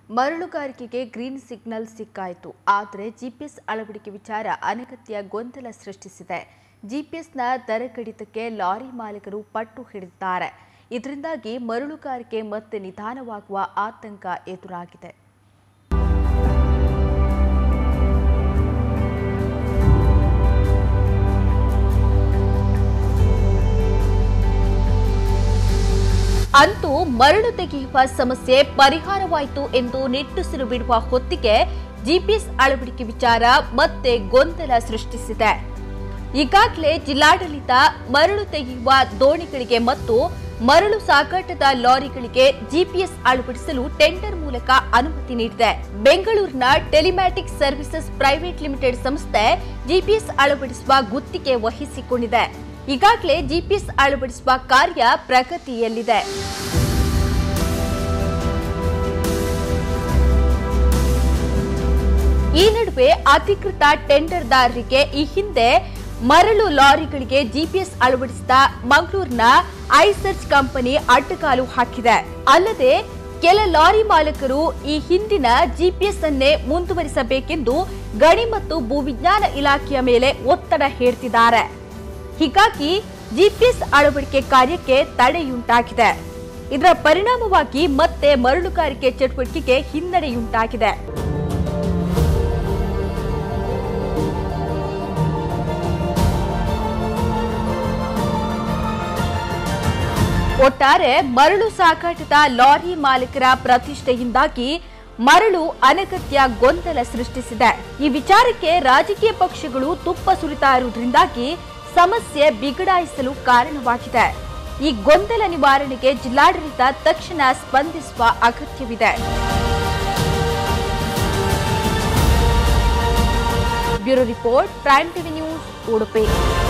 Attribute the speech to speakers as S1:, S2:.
S1: ಮರಳುಗಾರಿಕೆಗೆ green signal ಸಿಕ್ಕಾಯಿತು ಆದರೆ GPS ಅಳವಡಿಕೆ ವಿಚಾರ ಅನಗತ್ಯ ಗೊಂದಲ ಸೃಷ್ಟಿಸಿದೆ ಜಿಪಿಎಸ್ನ ದರ ಕಡಿತಕ್ಕೆ ಲಾರಿ ಮಾಲೀಕರು ಪಟ್ಟು ಹಿಡಿದಿದ್ದಾರೆ ಇದರಿಂದಾಗಿ ಮರಳುಗಾರಿಕೆ ಮತ್ತೆ ನಿಧಾನವಾಗುವ ಆತಂಕ ಎದುರಾಗಿದೆ ಅಂತೂ ಮರಳು ತೆಗೆಯುವ ಸಮಸ್ಯೆ ಪರಿಹಾರವಾಯಿತು ಎಂದು ನಿಟ್ಟುಸಿರು ಬಿಡುವ ಹೊತ್ತಿಗೆ ಜಿಪಿಎಸ್ ಅಳವಡಿಕೆ ವಿಚಾರ ಮತ್ತೆ ಗೊಂದಲ ಸೃಷ್ಟಿಸಿದೆ ಈಗಾಗಲೇ ಜಿಲ್ಲಾಡಳಿತ ಮರಳು ತೆಗೆಯುವ ದೋಣಿಗಳಿಗೆ ಮತ್ತು ಮರಳು ಸಾಗಾಟದ ಲಾರಿಗಳಿಗೆ ಜಿಪಿಎಸ್ ಅಳವಡಿಸಲು ಟೆಂಡರ್ ಮೂಲಕ ಅನುಮತಿ ನೀಡಿದೆ ಬೆಂಗಳೂರಿನ ಟೆಲಿಮ್ಯಾಟಿಕ್ ಸರ್ವಿಸಸ್ ಪ್ರೈವೇಟ್ ಲಿಮಿಟೆಡ್ ಸಂಸ್ಥೆ ಜಿಪಿಎಸ್ ಅಳವಡಿಸುವ ಗುತ್ತಿಗೆ ವಹಿಸಿಕೊಂಡಿದೆ ಈಗಾಗಲೇ ಜಿಪಿಎಸ್ ಅಳವಡಿಸುವ ಕಾರ್ಯ ಪ್ರಗತಿಯಲ್ಲಿದೆ ಈ ನಡುವೆ ಅಧಿಕೃತ ಟೆಂಡರ್ದಾರರಿಗೆ ಈ ಹಿಂದೆ ಮರಳು ಲಾರಿಗಳಿಗೆ ಜಿಪಿಎಸ್ ಅಳವಡಿಸಿದ ಮಂಗಳೂರಿನ ಐಸರ್ಚ್ ಕಂಪನಿ ಅಡ್ಡಗಾಲು ಹಾಕಿದೆ ಅಲ್ಲದೆ ಕೆಲ ಲಾರಿ ಮಾಲೀಕರು ಈ ಹಿಂದಿನ ಜಿಪಿಎಸ್ ಅನ್ನೇ ಮುಂದುವರಿಸಬೇಕೆಂದು ಗಣಿ ಮತ್ತು ಭೂವಿಜ್ಞಾನ ಇಲಾಖೆಯ ಮೇಲೆ ಒತ್ತಡ ಹೇರ್ತಿದ್ದಾರೆ ಹೀಗಾಗಿ ಜಿಪಿಎಸ್ ಅಳವಡಿಕೆ ಕಾರ್ಯಕ್ಕೆ ತಡೆಯುಂಟಾಗಿದೆ ಇದರ ಪರಿಣಾಮವಾಗಿ ಮತ್ತೆ ಮರಳುಗಾರಿಕೆ ಚಟುವಟಿಕೆಗೆ ಹಿನ್ನಡೆಯುಂಟಾಗಿದೆ ಒಟ್ಟಾರೆ ಮರಳು ಸಾಗಾಟದ ಲಾರಿ ಮಾಲೀಕರ ಪ್ರತಿಷ್ಠೆಯಿಂದಾಗಿ ಮರಳು ಅನಗತ್ಯ ಗೊಂದಲ ಸೃಷ್ಟಿಸಿದೆ ಈ ವಿಚಾರಕ್ಕೆ ರಾಜಕೀಯ ಪಕ್ಷಗಳು ತುಪ್ಪ ಸುರಿತಾ ಇರುವುದರಿಂದಾಗಿ ಸಮಸ್ಯೆ ಬಿಗಡಾಯಿಸಲು ಕಾರಣವಾಗಿದೆ ಈ ಗೊಂದಲ ನಿವಾರಣೆಗೆ ಜಿಲ್ಲಾಡಳಿತ ತಕ್ಷಣ ಸ್ಪಂದಿಸುವ ಅಗತ್ಯವಿದೆ bureau report Prime TV news Udupi